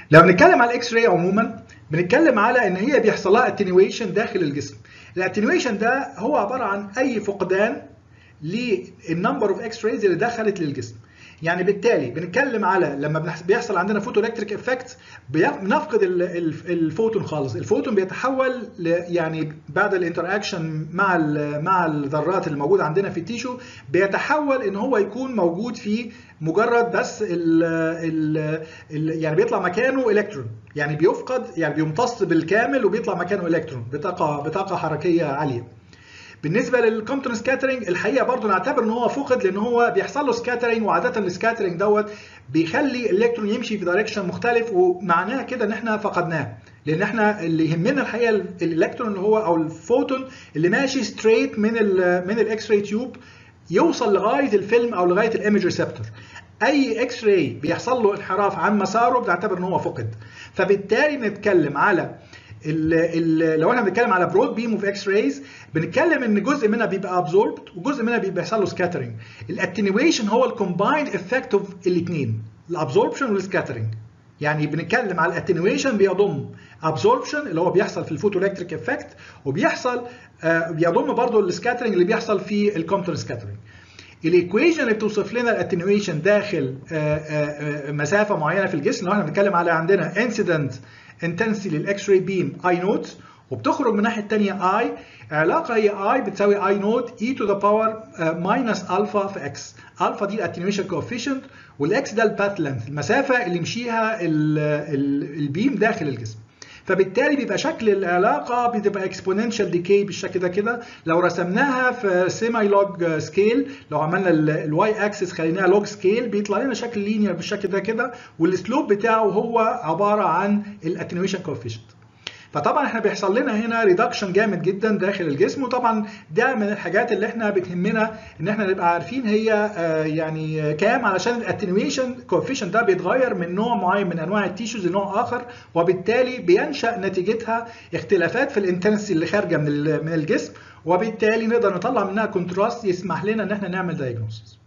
لو بنتكلم على الاكس راي عموما بنتكلم على ان هي بيحصل لها اتنيويشن داخل الجسم الاتنيويشن ده هو عباره عن اي فقدان للنمبر اوف اكس رايز اللي دخلت للجسم يعني بالتالي بنتكلم على لما بيحصل عندنا فوتو الكتريك افكت بنفقد الفوتون خالص الفوتون بيتحول يعني بعد الانتراكشن مع مع الذرات اللي موجوده عندنا في التيشو بيتحول ان هو يكون موجود في مجرد بس ال ال ال يعني بيطلع مكانه الكترون يعني بيفقد يعني بيمتص بالكامل وبيطلع مكانه الكترون بطاقه بطاقه حركيه عاليه بالنسبه للكومبتون سكاترينج الحقيقه برضه نعتبر ان هو فقد لان هو بيحصل له سكاترينج وعاده السكاترينج دوت بيخلي الالكترون يمشي في دايركشن مختلف ومعناها كده ان احنا فقدناه لان احنا اللي يهمنا الحقيقه الالكترون اللي هو او الفوتون اللي ماشي ستريت من ال من الاكس راي تيوب يوصل لغايه الفيلم او لغايه الايمج ريسبتور اي اكس راي بيحصل له انحراف عن مساره بنعتبر ان هو فقد فبالتالي بنتكلم على ال ال لو احنا بنتكلم على برود بيم اوف اكس رايز بنتكلم ان جزء منها بيبقى ابزوربد وجزء منها بيبقى يحصل له سكاترنج الاتنيويشن هو الكومبايند افكت اوف الاثنين الابزوربشن والسكاترنج يعني بنتكلم على الاتنيويشن بيضم ابزوربشن اللي هو بيحصل في الفوتو الكتريك افكت وبيحصل آه بيضم برضه السكاترنج اللي بيحصل في الكومبتون سكاترنج الايكويشن اللي بتوصف لنا الاتنيويشن داخل آآ آآ مسافه معينه في الجسم لو احنا بنتكلم على عندنا انسيدنت انتنسي للاكس راي بيم اي نوت وبتخرج من الناحيه الثانيه اي علاقه هي اي بتساوي اي نوت اي تو ذا باور ماينس الفا في اكس الفا دي الاتنيويشن كوفيشنت والاكس ده الباث لينث المسافه اللي يمشيها البيم داخل الجسم فبالتالي بيبقى شكل العلاقه بتبقى اكسبوننشال ديكي بالشكل ده كده لو رسمناها في سيمي لوج سكيل لو عملنا الواي اكسس خليناها لوج سكيل بيطلع لنا شكل لينير بالشكل ده كده والسلوب بتاعه هو عباره عن الاتنيويشن كوفيشنت فطبعا احنا بيحصل لنا هنا ريدكشن جامد جدا داخل الجسم وطبعا ده من الحاجات اللي احنا بتهمنا ان احنا نبقى عارفين هي يعني كام علشان الاتنيويشن كوفيشنت ده بيتغير من نوع معين من انواع التيشوز لنوع اخر وبالتالي بينشا نتيجتها اختلافات في الانتنسي اللي خارجه من من الجسم وبالتالي نقدر نطلع منها كونتراست يسمح لنا ان احنا نعمل دايجنوستس